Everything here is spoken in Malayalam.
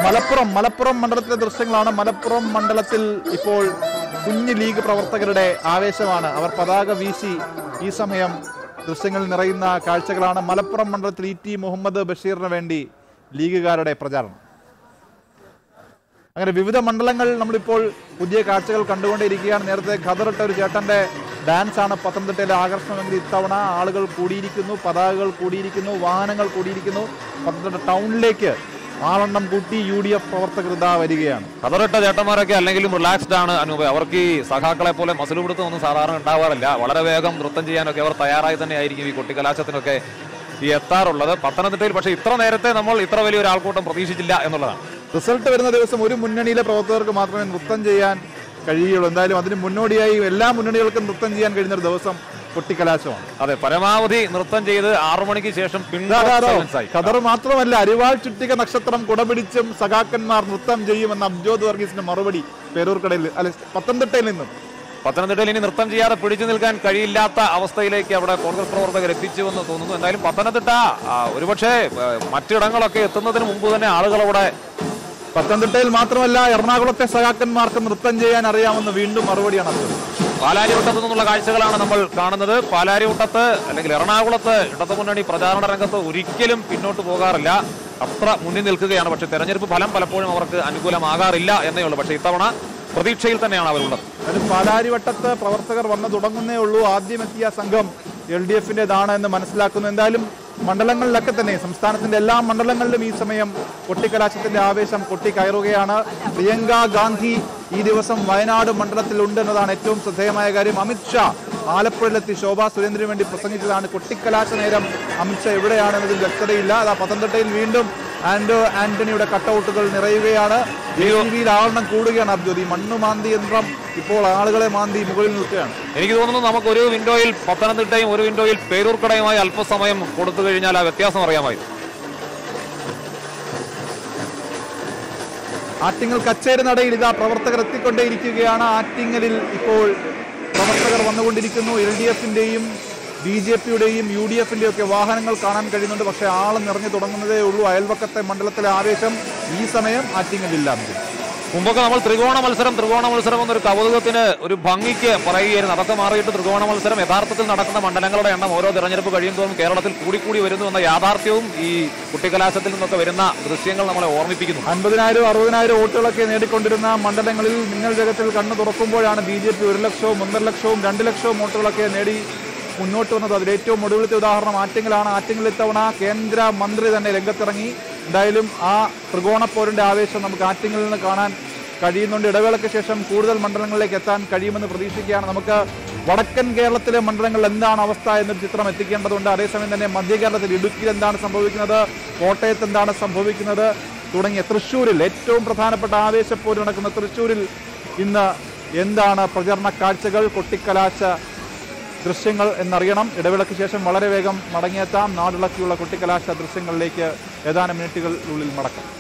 മലപ്പുറം മലപ്പുറം മണ്ഡലത്തിലെ ദൃശ്യങ്ങളാണ് മലപ്പുറം മണ്ഡലത്തിൽ ഇപ്പോൾ കുഞ്ഞ് ലീഗ് പ്രവർത്തകരുടെ ആവേശമാണ് അവർ പതാക വീശി ഈ സമയം ദൃശ്യങ്ങൾ നിറയുന്ന കാഴ്ചകളാണ് മലപ്പുറം മണ്ഡലത്തിൽ ഇ ടി മുഹമ്മദ് ബഷീറിന് വേണ്ടി ലീഗുകാരുടെ പ്രചാരണം അങ്ങനെ വിവിധ മണ്ഡലങ്ങൾ നമ്മളിപ്പോൾ പുതിയ കാഴ്ചകൾ കണ്ടുകൊണ്ടേയിരിക്കുകയാണ് നേരത്തെ ഖദറിട്ട ഒരു ചേട്ടന്റെ ഡാൻസ് ആണ് പത്തനംതിട്ടയിലെ ആകർഷണമെങ്കിൽ ഇത്തവണ ആളുകൾ കൂടിയിരിക്കുന്നു പതാകകൾ കൂടിയിരിക്കുന്നു വാഹനങ്ങൾ കൂടിയിരിക്കുന്നു പത്തനംതിട്ട ടൗണിലേക്ക് ആളെണ്ണം കൂട്ടി യു ഡി എഫ് പ്രവർത്തകർ ഇതാ വരികയാണ് കതറിട്ട ചേട്ടന്മാരൊക്കെ അല്ലെങ്കിലും റിലാക്സ്ഡ് ആണ് അനൂപ് അവർക്ക് ഈ സഖാക്കളെ പോലെ മസിൽ പിടുത്തമൊന്നും സാധാരണ ഉണ്ടാവാറില്ല വളരെ വേഗം നൃത്തം ചെയ്യാനൊക്കെ അവർ തയ്യാറായി തന്നെ ആയിരിക്കും ഈ കൊട്ടിക്കലാശത്തിനൊക്കെ ഈ എത്താറുള്ളത് പത്തനംതിട്ടയിൽ പക്ഷേ ഇത്ര നേരത്തെ നമ്മൾ ഇത്ര വലിയൊരു ആൾക്കൂട്ടം പ്രതീക്ഷിച്ചില്ല എന്നുള്ളതാണ് റിസൾട്ട് വരുന്ന ദിവസം ഒരു മുന്നണിയിലെ പ്രവർത്തകർക്ക് മാത്രമേ നൃത്തം ചെയ്യാൻ കഴിയുള്ളൂ എന്തായാലും അതിന് മുന്നോടിയായി എല്ലാ മുന്നണികൾക്കും നൃത്തം ചെയ്യാൻ കഴിയുന്ന ഒരു ദിവസം കൊട്ടിക്കലാശമാണ് അതെ പരമാവധി നൃത്തം ചെയ്ത് ആറു മണിക്ക് ശേഷം ഇതാ, ഇതാ, ഇതാ. പിൻസ് ആയി ഖദർ മാത്രമല്ല അരിവാൾ ചുറ്റിക നക്ഷത്രം കുടപിടിച്ചും സഖാക്കന്മാർ നൃത്തം ചെയ്യുമെന്ന അബ്ജോദ് വർഗീസിന്റെ മറുപടി പേരൂർക്കടയിൽ അല്ലെ പത്തനംതിട്ടയിൽ നിന്നും പത്തനംതിട്ടയിൽ ഇനി നൃത്തം ചെയ്യാതെ പിടിച്ചു നിൽക്കാൻ കഴിയില്ലാത്ത അവസ്ഥയിലേക്ക് അവിടെ കോൺഗ്രസ് പ്രവർത്തകർ എത്തിച്ചുവെന്ന് തോന്നുന്നു എന്തായാലും പത്തനംതിട്ട ആ, ഒരുപക്ഷെ ആ, മറ്റിടങ്ങളൊക്കെ എത്തുന്നതിന് മുമ്പ് തന്നെ ആളുകൾ അവിടെ പത്തനംതിട്ടയിൽ മാത്രമല്ല എറണാകുളത്തെ സഖാക്കന്മാർക്ക് നൃത്തം ചെയ്യാൻ അറിയാമെന്ന് വീണ്ടും മറുപടിയാണ് അത് പാലാരിവട്ടത്തു നിന്നുള്ള കാഴ്ചകളാണ് നമ്മൾ കാണുന്നത് പാലാരിവട്ടത്ത് അല്ലെങ്കിൽ എറണാകുളത്ത് ഇടതു മുന്നണി പ്രചാരണ രംഗത്ത് ഒരിക്കലും പിന്നോട്ട് പോകാറില്ല അത്ര മുന്നിൽ നിൽക്കുകയാണ് പക്ഷേ തെരഞ്ഞെടുപ്പ് ഫലം പലപ്പോഴും അവർക്ക് അനുകൂലമാകാറില്ല എന്നേ ഉള്ളൂ പക്ഷേ ഇത്തവണ പ്രതീക്ഷയിൽ തന്നെയാണ് അവരുള്ളത് അതിന് പാലാരിവട്ടത്ത് പ്രവർത്തകർ വന്നു തുടങ്ങുന്നേ ഉള്ളൂ ആദ്യം എത്തിയ സംഘം എൽ ഡി എഫിൻ്റെതാണ് എന്ന് മനസ്സിലാക്കുന്നു എന്തായാലും മണ്ഡലങ്ങളിലൊക്കെ തന്നെ സംസ്ഥാനത്തിന്റെ എല്ലാ മണ്ഡലങ്ങളിലും ഈ സമയം കൊട്ടിക്കലാശത്തിന്റെ ആവേശം കൊട്ടിക്കയറുകയാണ് പ്രിയങ്ക ഗാന്ധി ഈ ദിവസം വയനാട് മണ്ഡലത്തിൽ ഉണ്ട് എന്നതാണ് ഏറ്റവും ശ്രദ്ധേയമായ കാര്യം അമിത്ഷാ ആലപ്പുഴയിലെത്തി ശോഭാ സുരേന്ദ്രന് വേണ്ടി പ്രസംഗിച്ചതാണ് കൊട്ടിക്കലാശ നേരം അമിത്ഷാ എവിടെയാണെന്നതിൽ വ്യക്തതയില്ല അതാ പത്തനംതിട്ടയിൽ വീണ്ടും ആന്റോ ആന്റണിയുടെ കട്ടൗട്ടുകൾ നിറയുകയാണ് യിൽ ആളെണ്ണം കൂടുകയാണ് അബ്ജോദ് ഈ മണ്ണുമാന്തി യന്ത്രം ഇപ്പോൾ ആളുകളെ മാന്തി മുകളിൽ നിൽക്കുകയാണ് എനിക്ക് തോന്നുന്നു നമുക്ക് ഒരു വിൻഡോയിൽ പത്തനംതിട്ടയും ഒരു വിൻഡോയിൽ പേരൂർക്കടയുമായി അല്പസമയം കൊടുത്തു കഴിഞ്ഞാൽ ആ വ്യത്യാസം അറിയാമായി ആറ്റിങ്ങൽ കച്ചേരി നടയിൽ ഇതാ പ്രവർത്തകർ എത്തിക്കൊണ്ടേയിരിക്കുകയാണ് ആറ്റിങ്ങലിൽ ഇപ്പോൾ പ്രവർത്തകർ വന്നുകൊണ്ടിരിക്കുന്നു എൽ ഡി എഫിന്റെയും ബി ജെ പിയുടെയും യു ഡി എഫിന്റെയും ഒക്കെ വാഹനങ്ങൾ കാണാൻ കഴിയുന്നുണ്ട് പക്ഷേ ആൾ നിറഞ്ഞു തുടങ്ങുന്നതേ ഉള്ളൂ അയൽവക്കത്തെ മണ്ഡലത്തിലെ ആവേശം ഈ സമയം ആറ്റിങ്ങലില്ല മുമ്പൊക്കെ നമ്മൾ ത്രികോണ മത്സരം ത്രികോണ മത്സരം എന്നൊരു കൗതുകത്തിന് ഒരു ഭംഗിക്ക് പറയുകയായിരുന്നു അതൊക്കെ മാറിയിട്ട് ത്രികോണ മത്സരം യഥാർത്ഥത്തിൽ നടക്കുന്ന മണ്ഡലങ്ങളുടെ എണ്ണം ഓരോ തെരഞ്ഞെടുപ്പ് കഴിയുമ്പോഴും കേരളത്തിൽ കൂടിക്കൂടി വരുന്നു എന്ന യാഥാർത്ഥ്യവും ഈ കുട്ടിക്കലാശത്തിൽ നിന്നൊക്കെ വരുന്ന ദൃശ്യങ്ങൾ നമ്മളെ ഓർമ്മിപ്പിക്കുന്നു അൻപതിനായിരം അറുപതിനായിരം വോട്ടുകളൊക്കെ നേടിക്കൊണ്ടിരുന്ന മണ്ഡലങ്ങളിൽ മിന്നൽ വേഗത്തിൽ കണ്ണു തുറക്കുമ്പോഴാണ് ബി ജെ പി ഒരു ലക്ഷവും ഒന്നര ലക്ഷവും രണ്ട് ലക്ഷവും വോട്ടുകളൊക്കെ നേടി മുന്നോട്ട് വന്നത് അതിൽ ഏറ്റവും ഒടുവിലത്തെ ഉദാഹരണം ആറ്റിങ്ങലാണ് ആറ്റിങ്ങൽ ഇത്തവണ കേന്ദ്ര മന്ത്രി തന്നെ രംഗത്തിറങ്ങി എന്തായാലും ആ ത്രികോണപ്പോരിന്റെ ആവേശം നമുക്ക് ആറ്റിങ്ങലിൽ നിന്ന് കാണാൻ കഴിയുന്നുണ്ട് ഇടവേളയ്ക്ക് ശേഷം കൂടുതൽ മണ്ഡലങ്ങളിലേക്ക് എത്താൻ കഴിയുമെന്ന് പ്രതീക്ഷിക്കുകയാണ് നമുക്ക് വടക്കൻ കേരളത്തിലെ മണ്ഡലങ്ങളിൽ എന്താണ് അവസ്ഥ എന്നൊരു ചിത്രം എത്തിക്കേണ്ടതുണ്ട് അതേസമയം തന്നെ മധ്യ കേരളത്തിൽ ഇടുക്കിയിൽ എന്താണ് സംഭവിക്കുന്നത് കോട്ടയത്ത് എന്താണ് സംഭവിക്കുന്നത് തുടങ്ങിയ തൃശ്ശൂരിൽ ഏറ്റവും പ്രധാനപ്പെട്ട ആവേശപ്പോര് നടക്കുന്ന തൃശ്ശൂരിൽ ഇന്ന് എന്താണ് പ്രചരണ കാഴ്ചകൾ കൊട്ടിക്കലാശ ദൃശ്യങ്ങൾ എന്നറിയണം ഇടവേളയ്ക്ക് ശേഷം വളരെ വേഗം മടങ്ങിയെത്താം നാടിളക്കിയുള്ള കൊട്ടിക്കലാശ ദൃശ്യങ്ങളിലേക്ക് ഏതാനും മിനിറ്റുകളിനുള്ളിൽ മടക്കാം